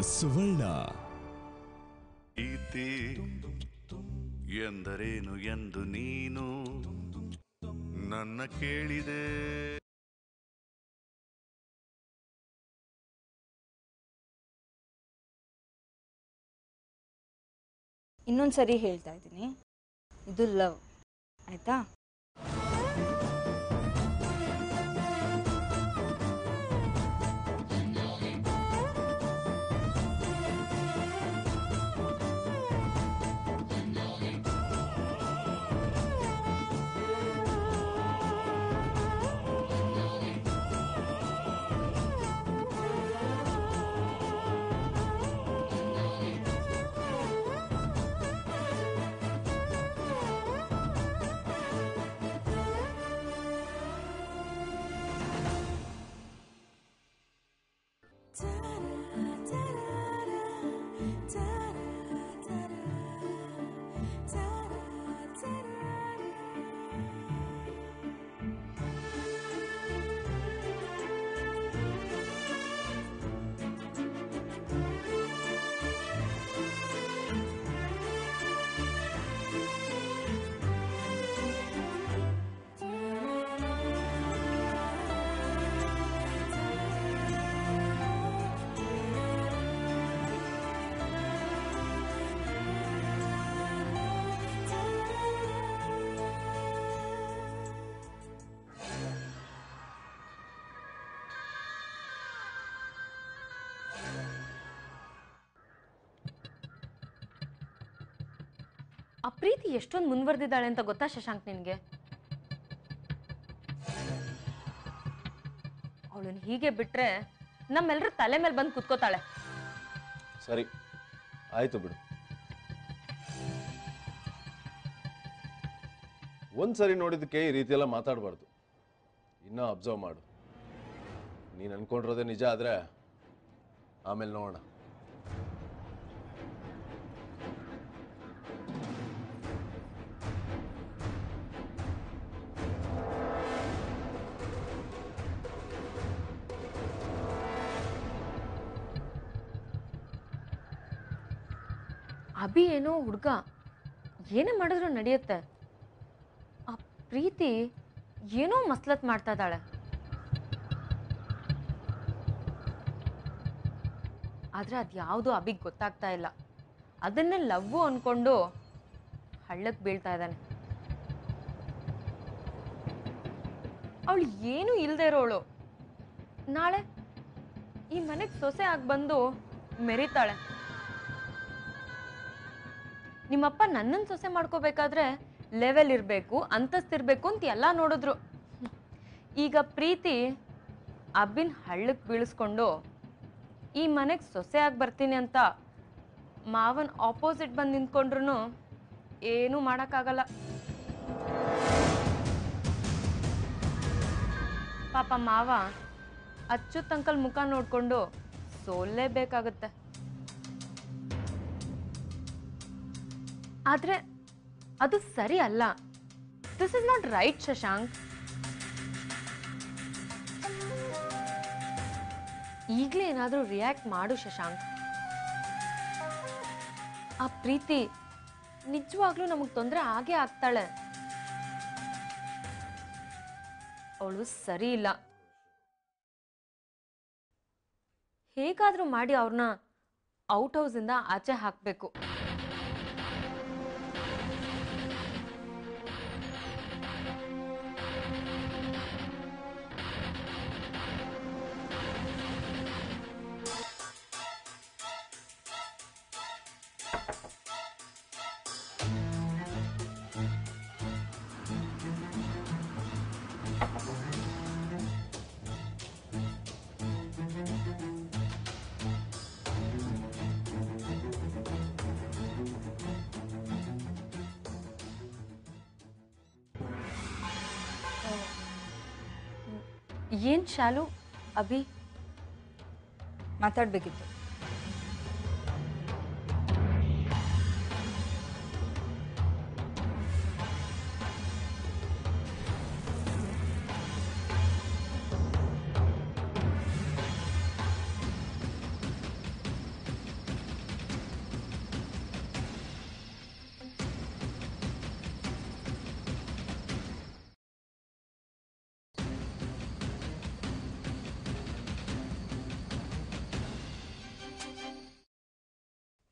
ಸುವರ್ಣ ಪ್ರೀತಿ ಎಂದರೇನು ಎಂದು ನೀನು ನನ್ನ ಕೇಳಿದೆ ಇನ್ನೊಂದು ಸರಿ ಹೇಳ್ತಾ ಇದ್ದೀನಿ ಇದು ಲವ್ ಆಯಿತಾ ಆ ಪ್ರೀತಿ ಎಷ್ಟೊಂದು ಮುಂದುವರೆದಿದ್ದಾಳೆ ಅಂತ ಗೊತ್ತಾ ಶಶಾಂಕ್ ನಿನಗೆ ಅವಳನ್ನ ಹೀಗೆ ಬಿಟ್ರೆ ನಮ್ಮೆಲ್ಲರ ತಲೆ ಮೇಲೆ ಬಂದು ಕುತ್ಕೋತಾಳೆ ಸರಿ ಆಯ್ತು ಬಿಡು ಒಂದ್ಸರಿ ನೋಡಿದ್ದಕ್ಕೆ ಈ ರೀತಿ ಎಲ್ಲ ಮಾತಾಡಬಾರ್ದು ಇನ್ನೂ ಅಬ್ಸರ್ವ್ ಮಾಡು ನೀನು ಅನ್ಕೊಂಡಿರೋದೇ ನಿಜ ಆದರೆ ಆಮೇಲೆ ನೋಡೋಣ ಅಭಿ ಏನೋ ಹುಡುಗ ಏನೇ ಮಾಡಿದ್ರು ನಡೆಯುತ್ತೆ ಆ ಪ್ರೀತಿ ಏನೋ ಮಸ್ಲತ್ ಮಾಡ್ತಾ ಇದ್ದಾಳೆ ಆದ್ರೆ ಅದ್ಯಾವುದು ಅಭಿಗ್ ಗೊತ್ತಾಗ್ತಾ ಇಲ್ಲ ಅದನ್ನೇ ಲವ್ವು ಅನ್ಕೊಂಡು ಹಳ್ಳಕ್ಕೆ ಬೀಳ್ತಾ ಇದ್ದಾನೆ ಅವಳು ಏನೂ ಇಲ್ಲದೆ ಇರೋಳು ನಾಳೆ ಈ ಮನೆಗೆ ಸೊಸೆ ಆಗಿ ಬಂದು ಮೆರಿತಾಳೆ ನಿಮ್ಮಪ್ಪ ನನ್ನನ್ನು ಸೊಸೆ ಮಾಡ್ಕೋಬೇಕಾದ್ರೆ ಲೆವೆಲ್ ಇರಬೇಕು ಅಂತಸ್ತಿರ್ಬೇಕು ಅಂತ ಎಲ್ಲ ನೋಡಿದ್ರು ಈಗ ಪ್ರೀತಿ ಅಬ್ಬಿನ ಹಳ್ಳಕ್ಕೆ ಬೀಳಿಸ್ಕೊಂಡು ಈ ಮನೆಗೆ ಸೊಸೆ ಆಗಿ ಬರ್ತೀನಿ ಅಂತ ಮಾವನ್ ಆಪೋಸಿಟ್ ಬಂದು ನಿಂತ್ಕೊಂಡ್ರು ಏನೂ ಮಾಡೋಕ್ಕಾಗಲ್ಲ ಪಾಪ ಮಾವ ಅಚ್ಚುತ್ ಅಂಕಲ್ ಮುಖ ನೋಡ್ಕೊಂಡು ಸೋಲ್ಲೇಬೇಕಾಗತ್ತೆ ಆದ್ರೆ ಅದು ಸರಿ ಅಲ್ಲ this is not right Shashank ಈಗಲೇ ಏನಾದರೂ ರಿಯಾಕ್ಟ್ ಮಾಡು ಶಶಾಂಕ್ ಆ ಪ್ರೀತಿ ನಿಜವಾಗ್ಲೂ ನಮಗೆ ತೊಂದರೆ ಆಗೇ ಆಗ್ತಾಳೆ ಅವಳು ಸರಿ ಇಲ್ಲ ಹೇಗಾದ್ರೂ ಮಾಡಿ ಅವ್ರನ್ನ ಔಟ್ ಹೌಸಿಂದ ಆಚೆ ಹಾಕಬೇಕು ಏನ್ ಶಾಲು ಅಭಿ ಮಾತಾಡಬೇಕಿತ್ತು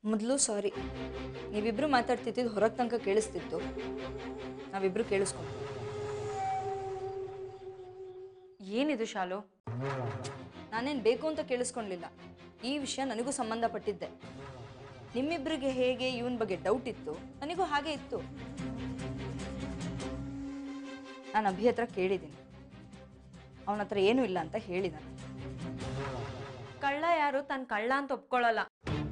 ಮೊದಲು ಸಾರಿ ನೀವಿಬ್ರು ಮಾತಾಡ್ತಿದ್ದು ಹೊರಗೆ ತನಕ ಕೇಳಿಸ್ತಿತ್ತು ನಾವಿಬ್ರು ಕೇಳಿಸ್ಕೊಂಡು ಏನಿದು ಶಾಲು ನಾನೇನು ಬೇಕು ಅಂತ ಕೇಳಿಸ್ಕೊಳ್ಲಿಲ್ಲ ಈ ವಿಷಯ ನನಗೂ ಸಂಬಂಧಪಟ್ಟಿದ್ದೆ ನಿಮ್ಮಿಬ್ಬರಿಗೆ ಹೇಗೆ ಇವನ್ ಬಗ್ಗೆ ಡೌಟ್ ಇತ್ತು ನನಗೂ ಹಾಗೆ ಇತ್ತು ನಾನು ಅಭಿ ಹತ್ರ ಕೇಳಿದ್ದೀನಿ ಅವನ ಹತ್ರ ಏನೂ ಇಲ್ಲ ಅಂತ ಹೇಳಿದಾನೆ ಕಳ್ಳ ಯಾರು ತನ್ನ ಕಳ್ಳ ಅಂತ ಒಪ್ಕೊಳ್ಳಲ್ಲ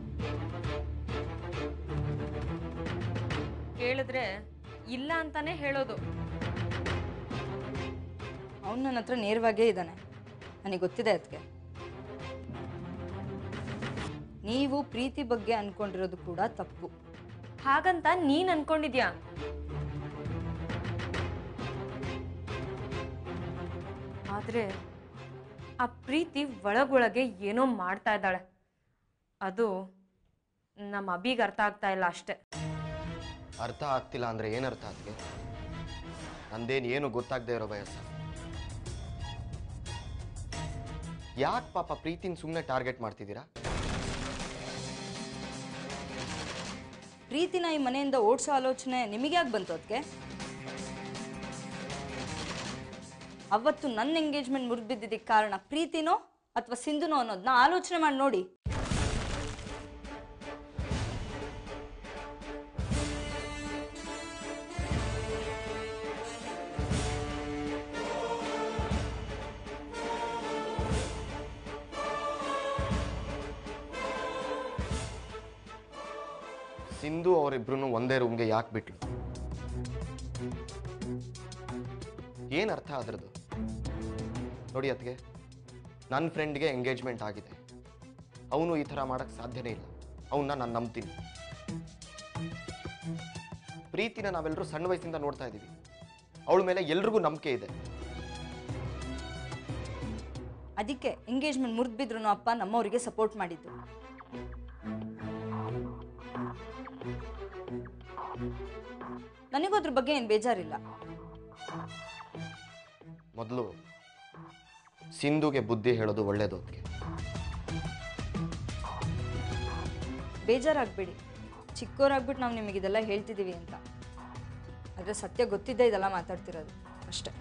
ಕೇಳಿದ್ರೆ ಇಲ್ಲ ಅಂತಾನೆ ಹೇಳೋದು ಅವನು ನನ್ನ ಹತ್ರ ನೇರವಾಗೇ ಇದ್ದಾನೆ ನನಗೆ ಗೊತ್ತಿದೆ ಅದಕ್ಕೆ ನೀವು ಪ್ರೀತಿ ಬಗ್ಗೆ ಅನ್ಕೊಂಡಿರೋದು ಕೂಡ ತಪ್ಪು ಹಾಗಂತ ನೀನ್ ಅನ್ಕೊಂಡಿದ್ಯಾ ಆದ್ರೆ ಆ ಪ್ರೀತಿ ಒಳಗೊಳಗೆ ಏನೋ ಮಾಡ್ತಾ ಇದ್ದಾಳೆ ಅದು ನಮ್ಮ ಅಭಿಗೆ ಅರ್ಥ ಆಗ್ತಾ ಇಲ್ಲ ಅಷ್ಟೆ ಅರ್ಥ ಆಗ್ತಿಲ್ಲ ಅಂದ್ರೆ ಏನರ್ಥ ಅದಕ್ಕೆ ನಂದೇನು ಏನು ಗೊತ್ತಾಗದೆ ಇರೋ ವಯಸ್ಸು ಯಾಕೆ ಪಾಪ ಪ್ರೀತಿನ ಸುಮ್ಮನೆ ಟಾರ್ಗೆಟ್ ಮಾಡ್ತಿದ್ದೀರಾ ಪ್ರೀತಿನ ಈ ಮನೆಯಿಂದ ಓಡಿಸೋ ಆಲೋಚನೆ ನಿಮಗೆ ಯಾಕೆ ಬಂತು ಅದಕ್ಕೆ ಅವತ್ತು ನನ್ನ ಎಂಗೇಜ್ಮೆಂಟ್ ಮುರಿದ್ಬಿದ್ದಿದ್ದಕ್ಕೆ ಕಾರಣ ಪ್ರೀತಿನೋ ಅಥವಾ ಸಿಂಧುನೋ ಅನ್ನೋದನ್ನ ಆಲೋಚನೆ ಮಾಡಿ ನೋಡಿ ಸಿಂಧು ಅವರಿಬ್ರು ಒಂದೇ ರೂಮ್ಗೆ ಯಾಕೆ ಬಿಟ್ಲು ಏನು ಅರ್ಥ ಅದರದ್ದು ನೋಡಿ ಅದಕ್ಕೆ ನನ್ನ ಫ್ರೆಂಡ್ಗೆ ಎಂಗೇಜ್ಮೆಂಟ್ ಆಗಿದೆ ಅವನು ಈ ಥರ ಮಾಡೋಕ್ಕೆ ಸಾಧ್ಯನೇ ಇಲ್ಲ ಅವನ್ನ ನಾನು ನಂಬ್ತೀನಿ ಪ್ರೀತಿನ ನಾವೆಲ್ಲರೂ ಸಣ್ಣ ವಯಸ್ಸಿಂದ ನೋಡ್ತಾ ಇದ್ದೀವಿ ಅವಳ ಮೇಲೆ ಎಲ್ರಿಗೂ ನಂಬಿಕೆ ಇದೆ ಅದಕ್ಕೆ ಎಂಗೇಜ್ಮೆಂಟ್ ಮುರಿದ್ಬಿದ್ರು ಅಪ್ಪ ನಮ್ಮವರಿಗೆ ಸಪೋರ್ಟ್ ಮಾಡಿದ್ದು ನನಗೂ ಅದ್ರ ಬಗ್ಗೆ ಏನು ಬೇಜಾರಿಲ್ಲ ಮೊದಲು ಸಿಂಧುಗೆ ಬುದ್ಧಿ ಹೇಳೋದು ಒಳ್ಳೇದು ಅದಕ್ಕೆ ಬೇಜಾರಾಗ್ಬೇಡಿ ಚಿಕ್ಕವರಾಗ್ಬಿಟ್ಟು ನಾವು ನಿಮಗೆ ಇದೆಲ್ಲ ಹೇಳ್ತಿದ್ದೀವಿ ಅಂತ ಆದರೆ ಸತ್ಯ ಗೊತ್ತಿದ್ದೇ ಇದೆಲ್ಲ ಮಾತಾಡ್ತಿರೋದು ಅಷ್ಟೇ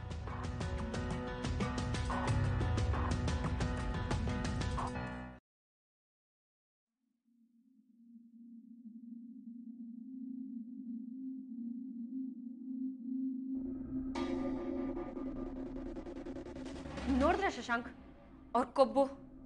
ನೋಡಿದ್ರೆ ಶಶಾಂಕ್ ಅವ್ರ ಕೊಬ್ಬು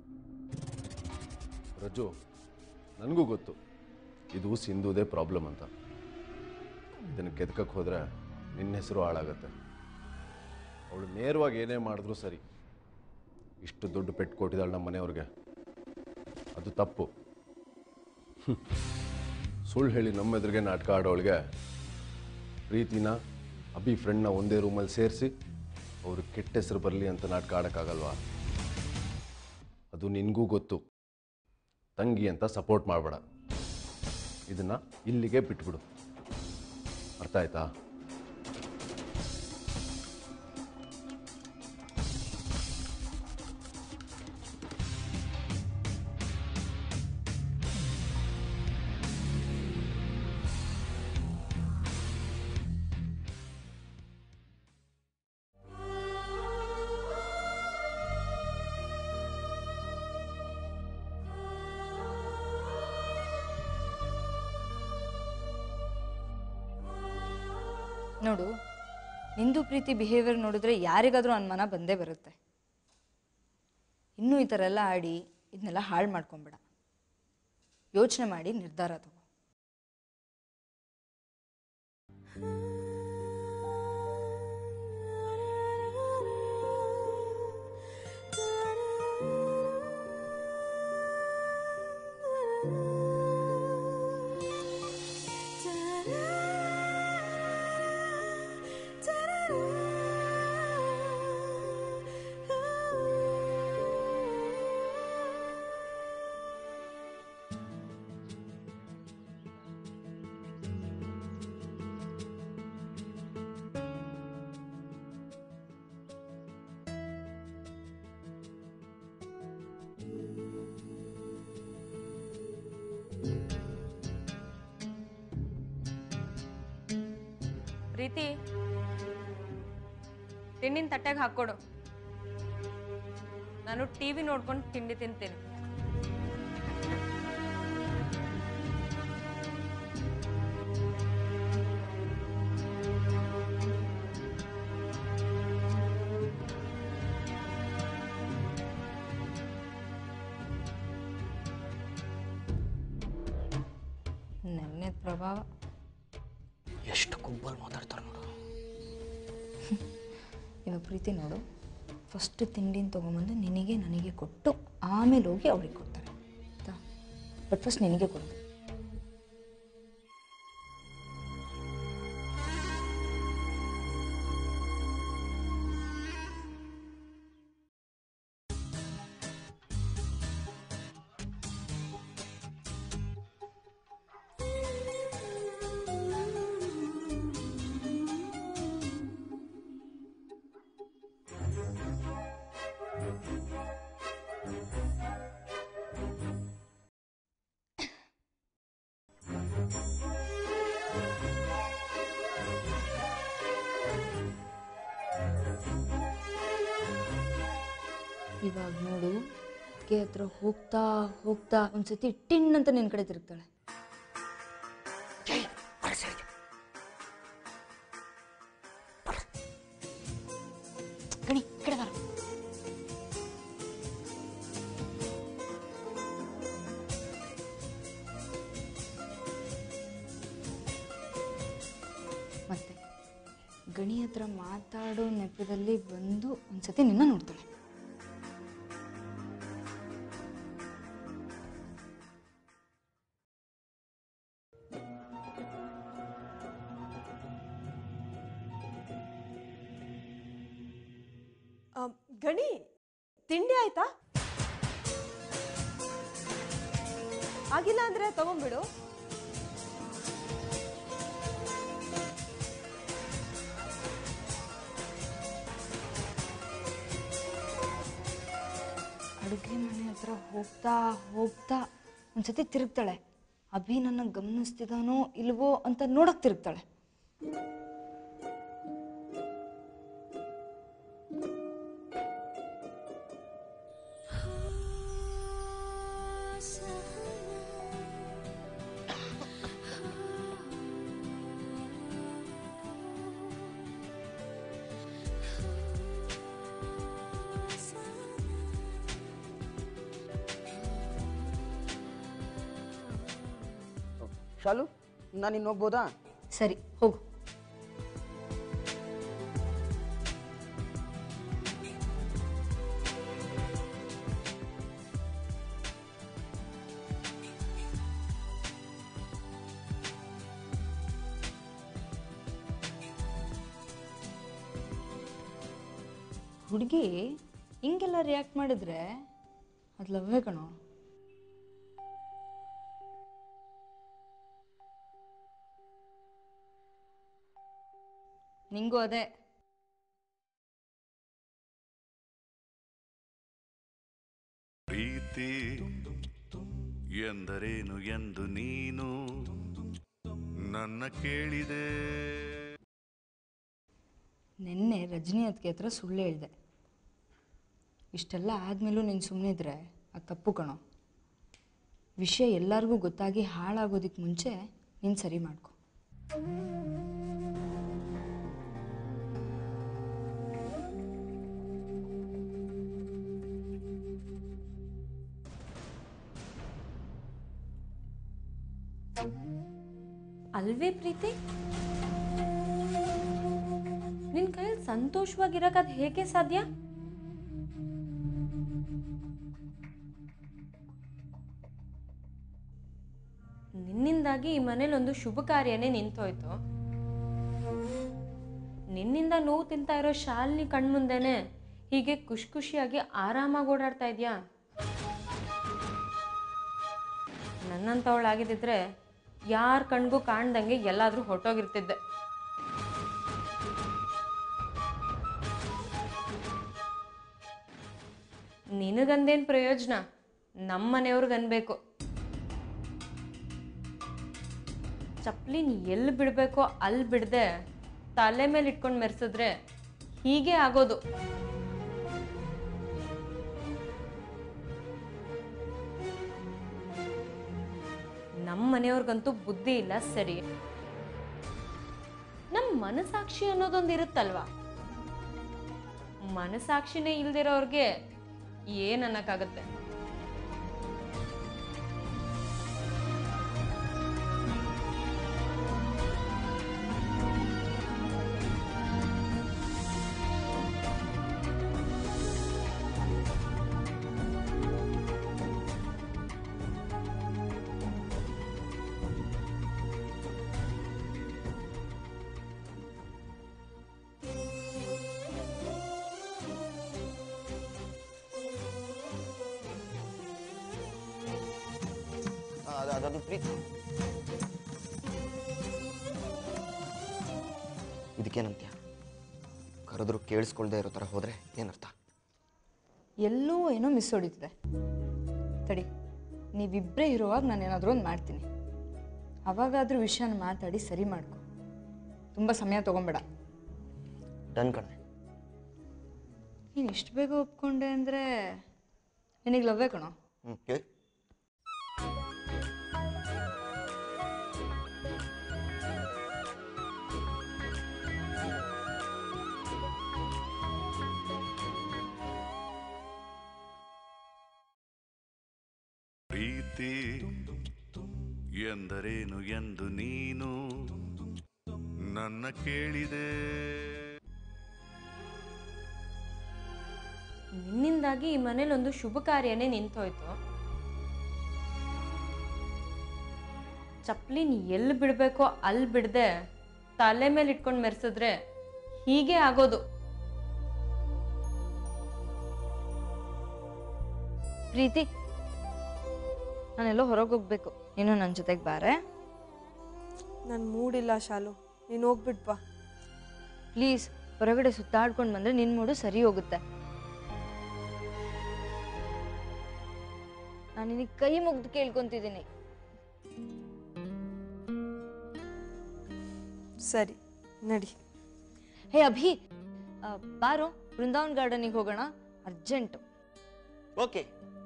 ರಜ್ಜು ನನಗೂ ಗೊತ್ತು ಇದು ಸಿಂಧುದೇ ಪ್ರಾಬ್ಲಮ್ ಅಂತ ಇದನ್ನು ಕೆದ್ಕಕ್ಕೆ ಹೋದರೆ ನಿನ್ನ ಹೆಸರು ಹಾಳಾಗತ್ತೆ ಅವಳು ನೇರವಾಗಿ ಏನೇ ಮಾಡಿದ್ರು ಸರಿ ಇಷ್ಟು ದೊಡ್ಡ ಪೆಟ್ಟು ಕೊಟ್ಟಿದ್ದಾಳೆ ನಮ್ಮ ಮನೆಯವ್ರಿಗೆ ಅದು ತಪ್ಪು ಹ್ಮ್. ಸುಳ್ಳು ಹೇಳಿ ನಮ್ಮ ಎದುರಿಗೆ ನಾಟಕ ಆಡೋಳಿಗೆ ಪ್ರೀತಿನ ಅಭಿ ಫ್ರೆಂಡ್ನ ಒಂದೇ ರೂಮಲ್ಲಿ ಸೇರಿಸಿ ಅವ್ರಿಗೆ ಕೆಟ್ಟ ಹೆಸರು ಬರಲಿ ಅಂತ ನಾಟಕ ಆಡೋಕ್ಕಾಗಲ್ವಾ ಅದು ನಿನಗೂ ಗೊತ್ತು ತಂಗಿ ಅಂತ ಸಪೋರ್ಟ್ ಮಾಡಬೇಡ ಇದನ್ನ ಇಲ್ಲಿಗೆ ಬಿಟ್ಬಿಡು ಅರ್ಥ ಆಯ್ತಾ ನೋಡು ನಿಂದು ಪ್ರೀತಿ ಬಿಹೇವಿಯರ್ ನೋಡಿದ್ರೆ ಯಾರಿಗಾದ್ರೂ ಅನುಮಾನ ಬಂದೇ ಬರುತ್ತೆ ಇನ್ನೂ ಈ ಥರ ಎಲ್ಲ ಆಡಿ ಇದನ್ನೆಲ್ಲ ಹಾಳು ಮಾಡ್ಕೊಂಬೇಡ ಯೋಚನೆ ಮಾಡಿ ನಿರ್ಧಾರ ತಗೋ ಪ್ರೀತಿ ತಿಂಡಿನ ತಟ್ಟೆಗೆ ಹಾಕ್ಕೊಡು ನಾನು ಟಿವಿ ನೋಡ್ಕೊಂಡು ತಿಂಡಿ ತಿಂತೀನಿ ನೆನ್ನೆ ಪ್ರಭಾವ ಎಷ್ಟು ಕುಬ್ಬಲ್ ಮಾತಾಡ್ತಾರೆ ನೋಡು ಇವಾಗ ಪ್ರೀತಿ ನೋಡು ಫಸ್ಟ್ ತಿಂಡಿನ ತೊಗೊಂಬಂದು ನಿನಗೆ ನನಗೆ ಕೊಟ್ಟು ಆಮೇಲೆ ಹೋಗಿ ಅವ್ರಿಗೆ ಕೊಡ್ತಾರೆ ಆಯ್ತಾ ಬಟ್ ಫಸ್ಟ್ ನಿನಗೆ ಕೊಡೋದು ಇವಾಗ ನೋಡು ಅದಕ್ಕೆ ಹತ್ರ ಹೋಗ್ತಾ ಹೋಗ್ತಾ ಒಂದ್ಸತಿ ಟಿನ್ ಅಂತ ನಿನ್ನ ಕಡೆ ತಿರುಗ್ತಾಳೆ ಗಣಿ ಈ ಕಡೆ ಬಾರ. ಮತ್ತೆ ಗಣಿ ಹತ್ರ ಮಾತಾಡೋ ನೆಪದಲ್ಲಿ ಬಂದು ಒಂದ್ಸತಿ ನಿನ್ನ ನೋಡ್ತಾಳೆ ಆ, ಗಣಿ ತಿಂಡಿ ಆಯ್ತಾ ಆಗಿಲ್ಲ ಅಂದ್ರೆ ತಗೊಂಡ್ಬಿಡು ಅಡುಗೆ ಮನೆ ಹತ್ರ ಹೋಗ್ತಾ ಹೋಗ್ತಾ ಒಂದ್ಸತಿ ತಿರುಗ್ತಾಳೆ ಅಭಿ ನನ್ನ ಗಮನಿಸ್ತಿದಾನೋ ಇಲ್ವೋ ಅಂತ ನೋಡಕ್ ತಿರುಗ್ತಾಳೆ ಶಾಲು ನಾನು ಇನ್ನು ಹೋಗ್ಬೋದಾ ಸರಿ ಹೋಗು ಹುಡುಗಿ ಹಿಂಗೆಲ್ಲ ರಿಯಾಕ್ಟ್ ಮಾಡಿದ್ರೆ ಅದು ಲವ್ವೇ ಕಣೋ ನಿಂಗೂ ಅದೇ ಪ್ರೀತಿ ಎಂದರೇನು ಎಂದು ನೀನು ನನ್ನ ಕೇಳಿದೆ ನಿನ್ನೆ ರಜನಿ ಅದಕ್ಕೆ ಹತ್ರ ಸುಳ್ಳು ಹೇಳಿದೆ ಇಷ್ಟೆಲ್ಲ ಆದಮೇಲೂ ನೀನು ಸುಮ್ಮನಿದ್ರೆ ಅದು ತಪ್ಪು ಕಣೋ ವಿಷಯ ಎಲ್ಲರಿಗೂ ಗೊತ್ತಾಗಿ ಹಾಳಾಗೋದಕ್ಕೆ ಮುಂಚೆ ನೀನು ಸರಿ ಮಾಡ್ಕೊ ಅಲ್ವೇ ಪ್ರೀತಿ ನಿನ್ ಕೈಯಲ್ಲಿ ಸಂತೋಷವಾಗಿರಕ್ ಅದ್ ಹೇಗೆ ಸಾಧ್ಯ ನಿನ್ನಿಂದಾಗಿ ಈ ಮನೇಲಿ ಒಂದು ಶುಭ ಕಾರ್ಯನೇ ನಿಂತೋಯ್ತು ನಿನ್ನಿಂದ ನೋವು ತಿಂತಾ ಇರೋ ಶಾಲಿನಿ ಕಣ್ಮುಂದೆನೆ ಹೀಗೆ ಖುಷಿ ಖುಷಿಯಾಗಿ ಆರಾಮಾಗಿ ಓಡಾಡ್ತಾ ಇದೆಯಾ ನನ್ನಂಥವಳಾಗಿದ್ದಿದ್ರೆ ಯಾರ ಕಣ್ಗೂ ಕಾಣ್ದಂಗೆ ಎಲ್ಲಾದ್ರೂ ಹೊರಟೋಗಿರ್ತಿದ್ದೆ ನಿನಗಂದೇನು ಪ್ರಯೋಜನ ನಮ್ಮ ಮನೆಯವ್ರಿಗೆ ಅನ್ಬೇಕು ಚಪ್ಲಿನ ಎಲ್ಲಿ ಬಿಡಬೇಕೋ ಅಲ್ಲಿ ಬಿಡದೆ ತಲೆ ಮೇಲೆ ಇಟ್ಕೊಂಡು ಮೆರೆಸಿದ್ರೆ ಹೀಗೆ ಆಗೋದು ನಮ್ಮ ಮನೆಯವ್ರಿಗಂತೂ ಬುದ್ಧಿ ಇಲ್ಲ ಸರಿ ನಮ್ಮ ಮನಸಾಕ್ಷಿ ಅನ್ನೋದೊಂದು ಇರುತ್ತಲ್ವಾ ಮನಸಾಕ್ಷಿನೇ ಇಲ್ದಿರೋರ್ಗೆ ಏನ್ ಅನ್ನಕ್ಕಾಗತ್ತೆ ಆ, ಅದು ಅದದು ಪ್ರೀತಿ ಇದಕ್ಕೇನಂತ್ಯ ಕರೆದ್ರು ಕೇಳಿಸ್ಕೊಳ್ದೇ ಇರೋ ಥರ ಹೋದರೆ ಏನರ್ಥ ಎಲ್ಲೋ ಏನೋ ಮಿಸ್ ಹೊಡಿತಿದೆ ತಡಿ ನೀವಿಬ್ಬರೇ ಇರುವಾಗ ನಾನು ಏನಾದರೂ ಒಂದು ಮಾಡ್ತೀನಿ ಅವಾಗಾದ್ರೂ ವಿಷಯನ ಮಾತಾಡಿ ಸರಿ ಮಾಡ್ಕೊ ತುಂಬ ಸಮಯ ತೊಗೊಂಬೇಡ ಡನ್ ಕಣೆ ನೀನು ಇಷ್ಟು ಬೇಗ ಒಪ್ಕೊಂಡೆ ಅಂದರೆ ನಿನಗೆ ಲವ್ವೇ ಕಣೋ ಹ್ಞೂ ಹೇಳಿ ಪ್ರೀತಿ ಎಂದರೇನು ಎಂದು ನೀನು ನನ್ನ ಕೇಳಿದೆ ನಿನ್ನಿಂದಾಗಿ ಈ ಮನೇಲಿ ಒಂದು ಶುಭ ಕಾರ್ಯನೇ ನಿಂತೋಯ್ತು ಚಪ್ಲಿನ್ ಎಲ್ಲಿ ಬಿಡಬೇಕೋ ಅಲ್ಲಿ ಬಿಡದೆ ತಲೆ ಮೇಲೆ ಇಟ್ಕೊಂಡು ಮೆರೆಸಿದ್ರೆ ಹೀಗೆ ಆಗೋದು ಪ್ರೀತಿ ನಾನೆಲ್ಲೋ ಹೊರಗೆ ಹೋಗ್ಬೇಕು ನೀನು ನನ್ನ ಜೊತೆಗೆ ಬಾರೆ ನನ್ನ ಮೂಡಿಲ್ಲ ಶಾಲು ನೀನು ಹೋಗ್ಬಿಟ್ ಬಾ ಪ್ಲೀಸ್ ಹೊರಗಡೆ ಸುತ್ತಾಡ್ಕೊಂಡು ಬಂದರೆ ನಿನ್ನ ಮೂಡು ಸರಿ ಹೋಗುತ್ತೆ ನಾನು ನಿನಗೆ ಕೈ ಮುಗ್ದು ಕೇಳ್ಕೊಂತಿದ್ದೀನಿ ಸರಿ ನಡಿ ಹೇ ಅಭಿ ಆ, ಬಾರೋ ಬೃಂದಾವನ್ ಗಾರ್ಡನಿಗೆ ಹೋಗೋಣ ಅರ್ಜೆಂಟು ಓಕೆ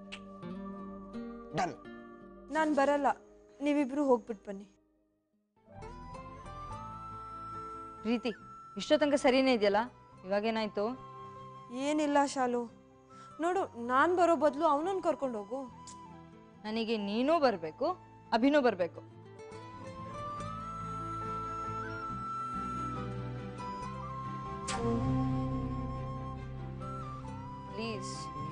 ಡನ್ ನಾನು ಬರಲ್ಲ ನೀವಿಬ್ರು ಹೋಗ್ಬಿಟ್ಟು ಬನ್ನಿ ಪ್ರೀತಿ ಇಷ್ಟೋ ತನಕ ಸರಿನೇ ಇದೆಯಲ್ಲ ಇವಾಗೇನಾಯ್ತು ಏನಿಲ್ಲ ಶಾಲು ನೋಡು ನಾನು ಬರೋ ಬದಲು ಅವನನ್ನು ಕರ್ಕೊಂಡು ಹೋಗು ನನಗೆ ನೀನೂ ಬರಬೇಕು ಅಭಿನೂ ಬರಬೇಕು ಪ್ಲೀಸ್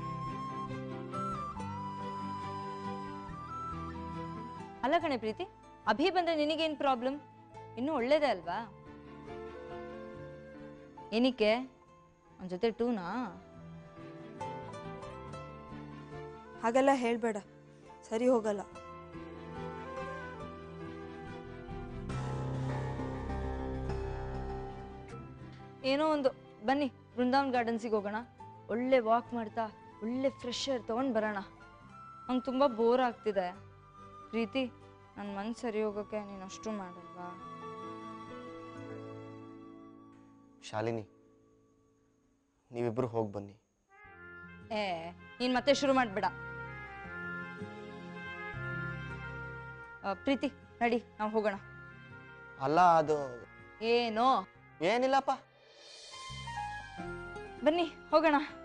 ಅಲ್ಲ ಕಣೆ ಪ್ರೀತಿ ಅಭಿ ಬಂದ್ರೆ ನಿನಗೇನು ಪ್ರಾಬ್ಲಮ್ ಇನ್ನೂ ಒಳ್ಳೇದೇ ಅಲ್ವಾ ಏನಕ್ಕೆ ಅವನ ಜೊತೆ ಟೂನಾ ಹಾಗೆಲ್ಲ ಹೇಳಬೇಡ ಸರಿ ಹೋಗಲ್ಲ ಏನೋ ಒಂದು ಬನ್ನಿ ಬೃಂದಾವನ್ ಗಾರ್ಡನ್ಸಿಗೆ ಹೋಗೋಣ ಒಳ್ಳೆ ವಾಕ್ ಮಾಡ್ತಾ ಒಳ್ಳೆ ಫ್ರೆಶ್ ಏರ್ ತೊಗೊಂಡು ಬರೋಣ ನಂಗೆ ತುಂಬ ಬೋರ್ ಆಗ್ತಿದೆ ಪ್ರೀತಿ ನನ್ನ ಮನ್ಸು ಸರಿ ಹೋಗೋಕ್ಕೆ ನೀನು ಅಷ್ಟು ಮಾಡಲ್ವಾ ಶಾಲಿನಿ ನೀವಿಬ್ಬರು ಹೋಗಿ ಬನ್ನಿ ಏ ನೀನು ಮತ್ತೆ ಶುರು ಮಾಡಬೇಡ ಪ್ರೀತಿ ನಡಿ ನಾವು ಹೋಗೋಣ ಅಲ್ಲ ಅದು ಏನೋ ಏನಿಲ್ಲಪ್ಪ ಬನ್ನಿ ಹೋಗೋಣ